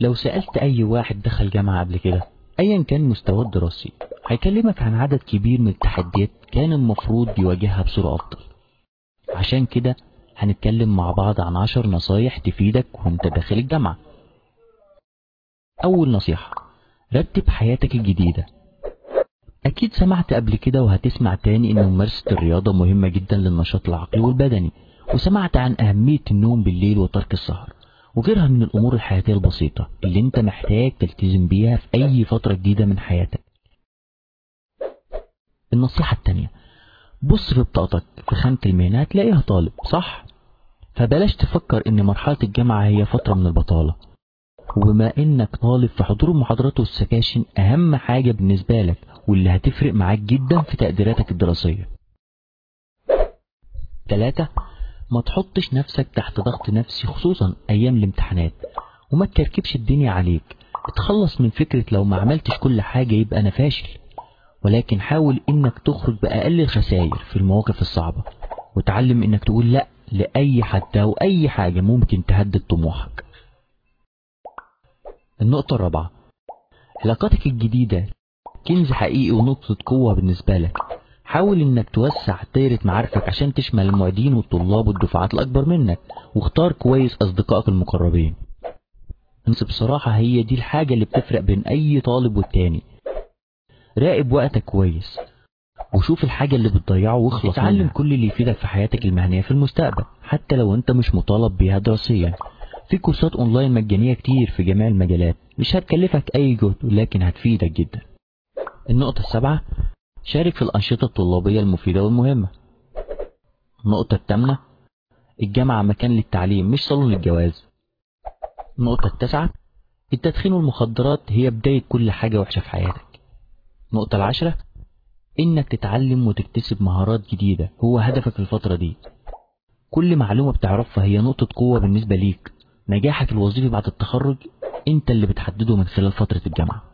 لو سألت أي واحد دخل جامعة قبل كده أيا كان مستواه الدراسي هيكلمك عن عدد كبير من التحديات كان المفروض يواجهها بصورة أفضل عشان كده هنتكلم مع بعض عن عشر نصايح تفيدك وانت داخل الجامعة أول نصيحة رتب حياتك الجديدة أكيد سمعت قبل كده وهتسمع تاني إن ممارسة الرياضة مهمة جدا للنشاط العقلي والبدني وسمعت عن أهمية النوم بالليل وترك السهر وغيرها من الأمور الحياتية البسيطة اللي أنت محتاج تلتزم بيها في أي فترة جديدة من حياتك النصيحة التانية بص في بطاقتك في خانة المهنة هتلاقيها طالب صح؟ فبلاش تفكر إن مرحلة الجامعة هي فترة من البطالة وبما إنك طالب في حضور المحاضرات والسكاشن أهم حاجة بالنسبة لك واللي هتفرق معاك جدا في تقديراتك الدراسية ثلاثة ما تحطش نفسك تحت ضغط نفسي خصوصا أيام الامتحانات وما تكركبش الدنيا عليك اتخلص من فكرة لو ما عملتش كل حاجة يبقى أنا فاشل ولكن حاول إنك تخرج بأقل الخسائر في المواقف الصعبة وتعلم إنك تقول لأ لأي حد أو أي حاجة ممكن تهدد طموحك النقطة الرابعة علاقاتك الجديدة كنز حقيقي ونقطة قوة بالنسبة لك حاول انك توسع دايرة معارفك عشان تشمل المعيدين والطلاب والدفعات الأكبر منك واختار كويس أصدقائك المقربين بس بصراحة هي دي الحاجة اللي بتفرق بين أي طالب والتاني راقب وقتك كويس وشوف الحاجة اللي بتضيعه واخلص اتعلم منها. كل اللي يفيدك في حياتك المهنية في المستقبل حتى لو انت مش مطالب بيها دراسيا في كورسات اونلاين مجانية كتير في جميع المجالات مش هتكلفك اي جهد ولكن هتفيدك جدا النقطة السابعة شارك في الأنشطة الطلابية المفيدة والمهمة النقطة الثامنة الجامعة مكان للتعليم مش صالون للجواز النقطة التاسعة التدخين والمخدرات هي بداية كل حاجة وحشة في حياتك النقطة العاشرة إنك تتعلم وتكتسب مهارات جديدة هو هدفك الفترة دي كل معلومة بتعرفها هي نقطة قوة بالنسبة ليك نجاحك الوظيفي بعد التخرج انت اللي بتحدده من خلال فترة الجامعة